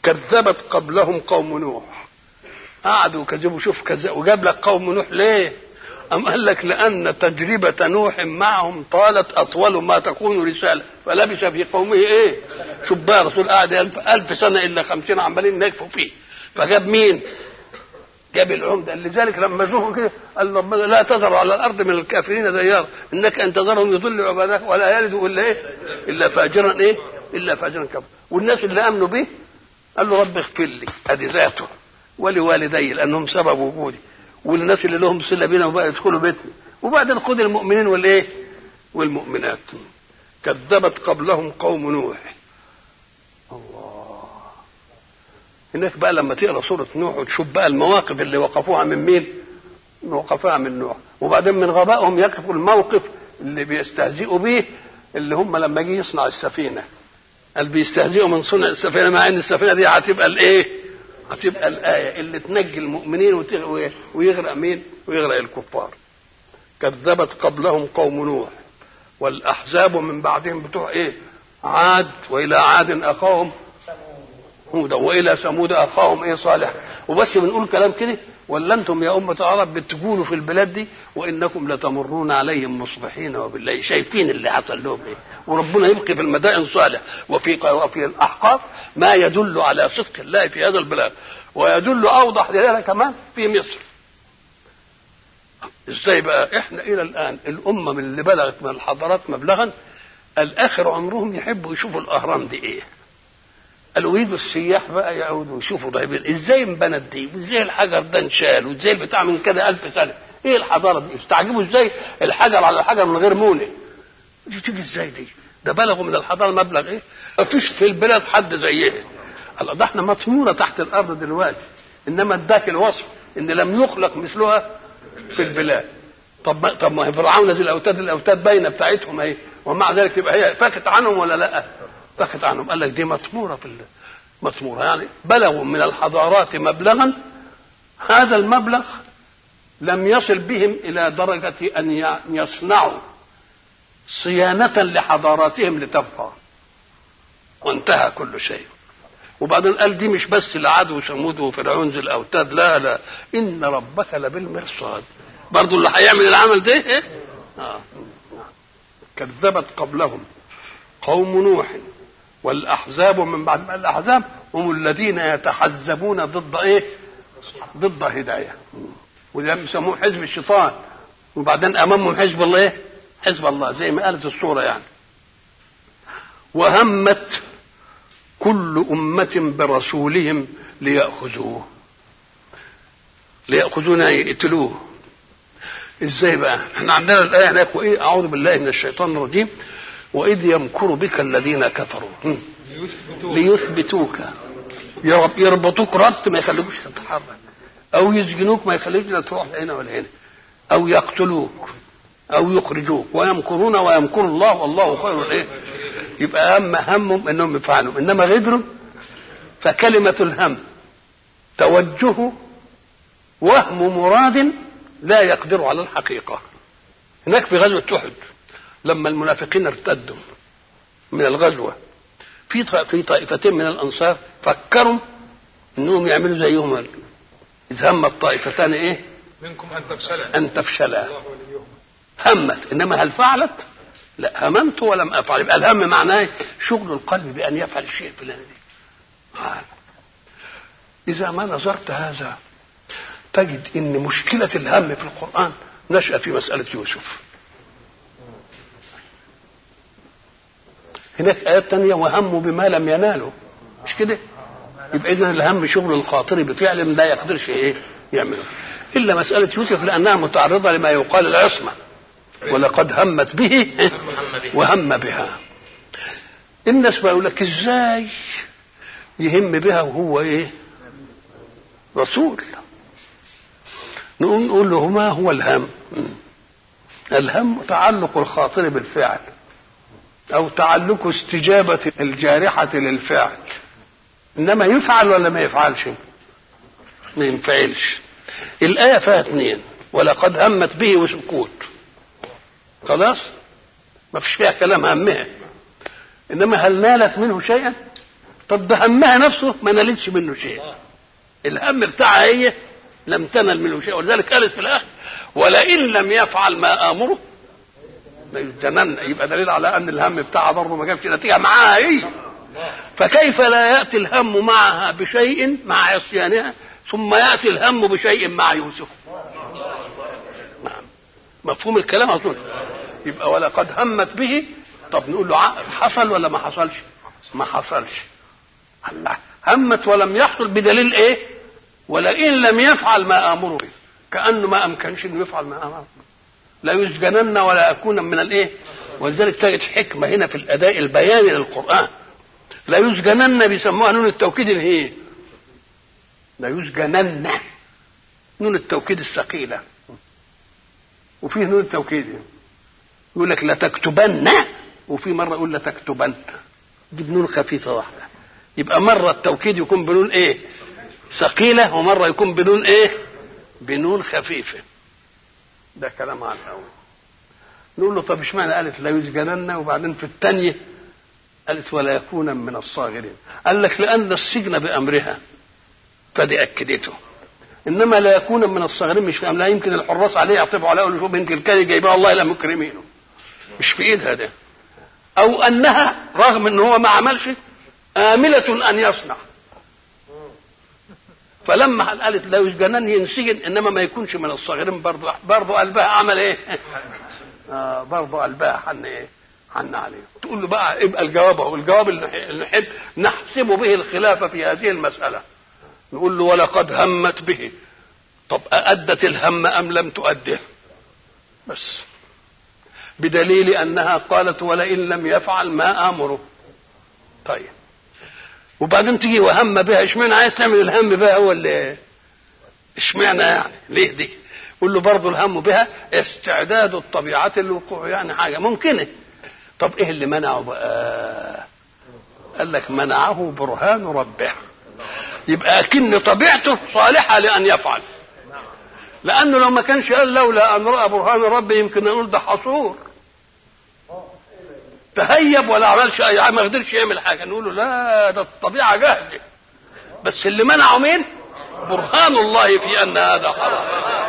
كذبت قبلهم قوم نوح قعدوا كذبوا شوف كذب وجاب لك قوم نوح ليه أم قال لك لأن تجربة نوح معهم طالت أطول ما تكون رسالة فلبث في قومه إيه؟ شوف بقى الرسول قعد ألف, ألف سنة إلا خمسين عمالين نكفوا فيه فجاب مين؟ جاب العمدة لذلك لما شوفوا كده قال ربنا لا تذر على الأرض من الكافرين ديار إنك أن تذرهم يضل عبادك ولا يلدوا إلا إيه؟ إلا فاجرا إيه؟ إلا فاجرا كفر والناس اللي آمنوا به قال له رب اغفر لي ادي ذاته ولوالدي لانهم سبب وجودي والناس اللي لهم صله بينا وبقى يدخلوا بيتنا وبعدين خد المؤمنين والايه والمؤمنات كذبت قبلهم قوم نوح الله هناك بقى لما تقرا سوره نوح وتشوف بقى المواقف اللي وقفوها من مين وقفوها من نوح وبعدين من غبائهم يقفوا الموقف اللي بيستهزئوا به اللي هم لما جه يصنع السفينه قال بيستهزئوا من صنع السفينه مع ان السفينه دي هتبقى الايه؟ هتبقى الايه اللي تنجي المؤمنين ويغرق مين؟ ويغرق الكفار. كذبت قبلهم قوم نوح والاحزاب من بعدهم بتوع ايه؟ عاد والى عاد اخاهم هودا والى ثمود اخاهم ايه صالح وبس بنقول كلام كده ولا انتم يا امه العرب بتقولوا في البلاد دي وانكم لتمرون عليهم مصبحين وبالله شايفين اللي حصل لهم ايه وربنا يبقي في المدائن صالح وفي وفي الاحقاف ما يدل على صدق الله في هذا البلاد ويدل اوضح لذلك كمان في مصر ازاي بقى احنا الى الان الامم اللي بلغت من الحضارات مبلغا الاخر عمرهم يحبوا يشوفوا الاهرام دي ايه قالوا يجوا السياح بقى يقعدوا يشوفوا طيب ازاي انبنت دي وازاي الحجر ده انشال وازاي البتاع من كده ألف سنه ايه الحضاره دي استعجبوا ازاي الحجر على الحجر من غير مونه دي تيجي ازاي دي ده بلغوا من الحضاره مبلغ ايه مفيش في البلاد حد زيها الله ده احنا مطموره تحت الارض دلوقتي انما اداك الوصف ان لم يخلق مثلها في البلاد طب ما طب ما هي فرعون ذي الاوتاد الاوتاد باينه بتاعتهم اهي ومع ذلك يبقى هي فاكت عنهم ولا لا؟ فاكت عنهم قال لك دي مطموره في مطموره يعني بلغوا من الحضارات مبلغا هذا المبلغ لم يصل بهم الى درجه ان يصنعوا صيانه لحضاراتهم لتبقى وانتهى كل شيء وبعدين قال دي مش بس العدو وثمود وفرعون ذي الاوتاد لا لا ان ربك لبالمرصاد برضه اللي هيعمل العمل ده ايه؟ آه. كذبت قبلهم قوم نوح والاحزاب من بعد ما الاحزاب هم الذين يتحزبون ضد ايه؟ ضد هدايه وده بيسموه حزب الشيطان وبعدين امامهم حزب الله ايه؟ حزب الله زي ما قالت الصوره يعني وهمت كل أمة برسولهم ليأخذوه ليأخذون يقتلوه ازاي بقى احنا عندنا الآية هناك وإيه أعوذ بالله من الشيطان الرجيم وإذ يمكر بك الذين كفروا ليثبتوك, ليثبتوك يربطوك ربط ما يخليكوش تتحرك أو يسجنوك ما يخليكوش لا تروح هنا ولا هنا أو يقتلوك أو يخرجوك ويمكرون ويمكر الله والله خير الإيه يبقى هم همهم انهم يفعلوا انما غدروا فكلمة الهم توجه وهم مراد لا يقدر على الحقيقة هناك في غزوة أحد لما المنافقين ارتدوا من الغزوة في في طائفتين من الأنصار فكروا انهم يعملوا زيهم إذ هم الطائفتان ايه؟ منكم ان تفشلا أن تفشلا همت إنما هل فعلت؟ لا هممت ولم افعل يبقى الهم معناه شغل القلب بان يفعل الشيء الفلاني آه. اذا ما نظرت هذا تجد ان مشكله الهم في القران نشا في مساله يوسف هناك ايات تانية وهموا بما لم ينالوا مش كده يبقى اذا الهم شغل الخاطر بفعل لا يقدرش ايه يعمله الا مساله يوسف لانها متعرضه لما يقال العصمه ولقد همت به وهم بها الناس بقى يقول لك ازاي يهم بها وهو ايه رسول نقول نقول له ما هو الهم الهم تعلق الخاطر بالفعل او تعلق استجابة الجارحة للفعل انما يفعل ولا ما يفعلش ما ينفعلش الآية فيها اثنين ولقد همت به وسكوت خلاص ما فيش فيها كلام همها انما هل نالت منه شيئا طب ده همها نفسه ما نالتش منه شيء الهم بتاعها هي لم تنل منه شيء ولذلك قالت في الاخر ولئن لم يفعل ما امره ليسجنن يبقى دليل على ان الهم بتاعها برضه ما جابش نتيجه معاها هي فكيف لا ياتي الهم معها بشيء مع عصيانها ثم ياتي الهم بشيء مع يوسف نعم مفهوم الكلام اظن يبقى ولقد همت به طب نقول له حصل ولا ما حصلش ما حصلش الله همت ولم يحصل بدليل ايه ولئن لم يفعل ما امره به كانه ما امكنش انه يفعل ما امره لا يسجنن ولا اكون من الايه ولذلك تجد حكمه هنا في الاداء البياني للقران لا يسجنن بيسموها نون التوكيد اللي هي لا يسجنن نون التوكيد الثقيله وفيه نون التوكيد يقول لك لا تكتبن وفي مره يقول لا تكتبن دي بنون خفيفه واحده يبقى مره التوكيد يكون بنون ايه ثقيله ومره يكون بنون ايه بنون خفيفه ده كلام على الاول نقول له طب اشمعنى قالت لا يسجنن وبعدين في الثانيه قالت ولا يكون من الصاغرين قال لك لان السجن بامرها فدي اكدته انما لا يكون من الصاغرين مش فاهم لا يمكن الحراس عليه يعطفوا عليه يقولوا شوف بنت الكلي جايبها والله لا مكرمينه مش في ايدها ده او انها رغم ان هو ما عملش آملة ان يصنع فلما قالت لا يسجنن ينسجن انما ما يكونش من الصاغرين برضه برضه قلبها عمل ايه؟ آه برضه قلبها حن ايه؟ حن عليه تقول له بقى يبقى الجواب اهو الجواب اللي نحب نحسم به الخلاف في هذه المساله نقول له ولقد همت به طب أأدت الهم أم لم تؤده بس بدليل أنها قالت ولئن لم يفعل ما آمره طيب وبعدين تيجي وهم بها اشمعنى عايز تعمل الهم بها هو اللي اشمعنى يعني ليه دي قول له برضه الهم بها استعداد الطبيعة للوقوع يعني حاجة ممكنة طب ايه اللي منعه بقى قال لك منعه برهان ربه يبقى اكن طبيعته صالحه لان يفعل لانه لو ما كانش قال لولا ان راى برهان ربي يمكن نقول ده حصور تهيب ولا عملش اي ما قدرش يعمل حاجه نقول له لا ده الطبيعه جاهزه بس اللي منعه مين برهان الله في ان هذا حرام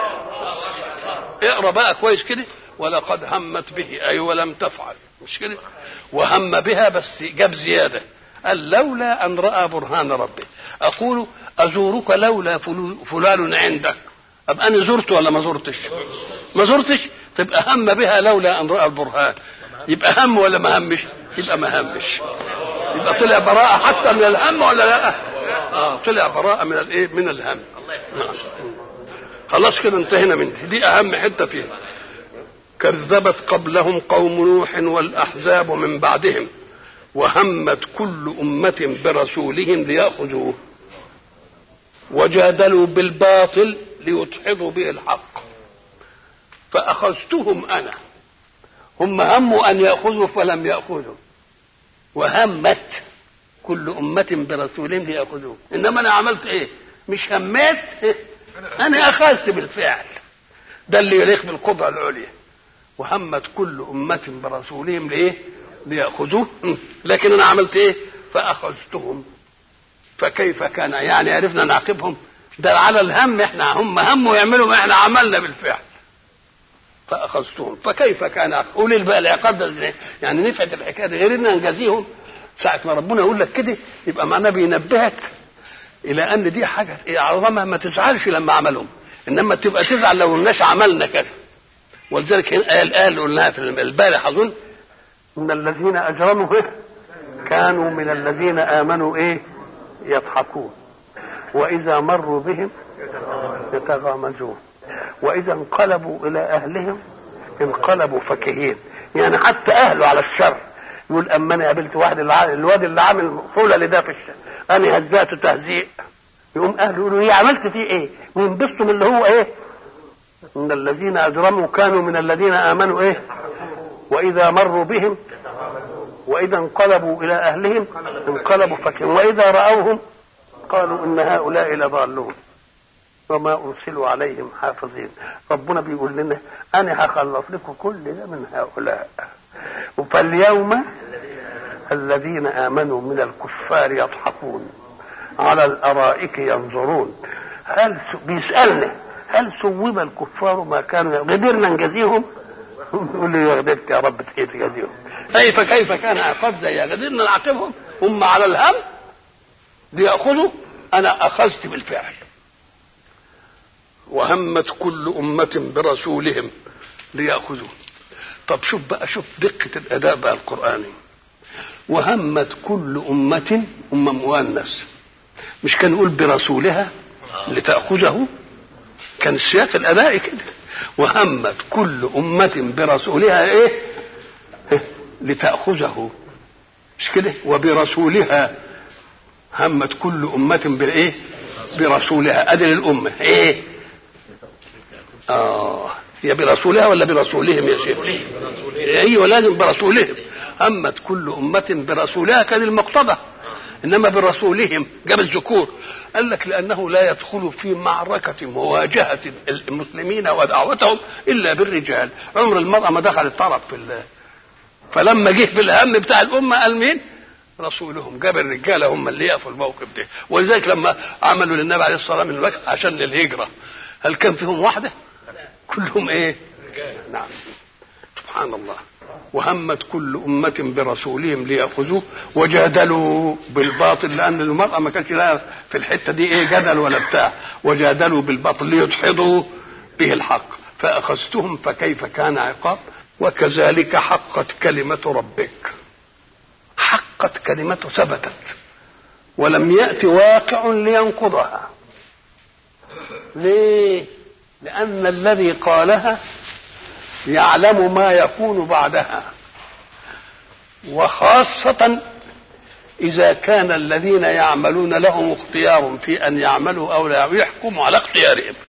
اقرا بقى كويس كده ولقد همت به اي ولم تفعل مش كده وهم بها بس جاب زياده قال لولا ان راى برهان ربه اقول ازورك لولا فلان عندك ابقى انا زرت ولا ما زرتش ما زرتش تبقى هم بها لولا ان راى البرهان يبقى هم ولا ما همش يبقى ما همش يبقى طلع براءة حتى من الهم ولا لا اه طلع براءة من الايه من الهم نعم. خلاص كده انتهينا من دي, دي اهم حتة فيها كذبت قبلهم قوم نوح والاحزاب من بعدهم وهمت كل أمة برسولهم ليأخذوه وجادلوا بالباطل ليدحضوا به الحق فأخذتهم أنا هم هموا أن يأخذوا فلم يأخذوا وهمت كل أمة برسولهم ليأخذوه إنما أنا عملت إيه مش هميت أنا أخذت بالفعل ده اللي يليق بالقدرة العليا وهمت كل أمة برسولهم لإيه ليأخذوه لكن أنا عملت إيه فأخذتهم فكيف كان يعني عرفنا نعاقبهم ده على الهم احنا هم هموا يعملوا ما احنا عملنا بالفعل فاخذتهم فكيف كان قول بقى العقاب ده يعني نفعت الحكايه دي غير ان نجازيهم ساعه ما ربنا يقول لك كده يبقى معناه بينبهك الى ان دي حاجه عظمها ما تزعلش لما عملهم انما تبقى تزعل لو الناس عملنا كده ولذلك هنا الايه اللي قلناها في البارح اظن ان الذين اجرموا إيه؟ كانوا من الذين امنوا ايه يضحكون واذا مروا بهم يتغامزون واذا انقلبوا الى اهلهم انقلبوا فكهين يعني حتى اهله على الشر يقول اما انا قابلت واحد الواد اللي عامل فوله لده في الشر انا هزاته تهزيء يقوم اهله يقولوا ايه عملت فيه ايه وينبسطوا من اللي هو ايه ان الذين اجرموا كانوا من الذين امنوا ايه واذا مروا بهم واذا انقلبوا الى اهلهم انقلبوا فكهين واذا راوهم قالوا ان هؤلاء لضالون وما ارسلوا عليهم حافظين ربنا بيقول لنا انا هخلص لكم كل ده من هؤلاء فاليوم الذين آمنوا من الكفار يضحكون على الأرائك ينظرون هل س... بيسألنا هل ثوب الكفار ما كانوا قدرنا نجازيهم؟ يقول لي قدرت يا رب تجازيهم كيف كيف كان عقاب زي قدرنا نعاقبهم هم على الهم ليأخذوا أنا أخذت بالفعل وهمت كل أمة برسولهم ليأخذوه طب شوف بقى شوف دقة الأداء بقى القرآني وهمت كل أمة أمة مؤنث مش كان يقول برسولها لتأخذه كان السياق الأداء كده وهمت كل أمة برسولها إيه لتأخذه مش كده وبرسولها همت كل أمة بالإيه برسولها أدي للأمة إيه آه هي برسولها ولا برسولهم يا شيخ ايوه لازم برسولهم همت كل أمة برسولها كان المقتضى إنما برسولهم جاب الذكور قال لك لأنه لا يدخل في معركة مواجهة المسلمين ودعوتهم إلا بالرجال عمر المرأة ما دخلت طرف في الله فلما جه بالهم بتاع الأمة قال مين رسولهم جاب الرجاله هم اللي يقفوا الموقف ده ولذلك لما عملوا للنبي عليه الصلاه والسلام عشان للهجره هل كان فيهم واحده كلهم ايه نعم سبحان الله وهمت كل أمة برسولهم ليأخذوه وجادلوا بالباطل لأن المرأة ما كانش لها في الحتة دي إيه جدل ولا بتاع وجادلوا بالباطل ليدحضوا به الحق فأخذتهم فكيف كان عقاب وكذلك حقت كلمة ربك حقت كلمته ثبتت ولم يأتي واقع لينقضها ليه لأن الذي قالها يعلم ما يكون بعدها وخاصة إذا كان الذين يعملون لهم اختيار في أن يعملوا أو لا يحكموا على اختيارهم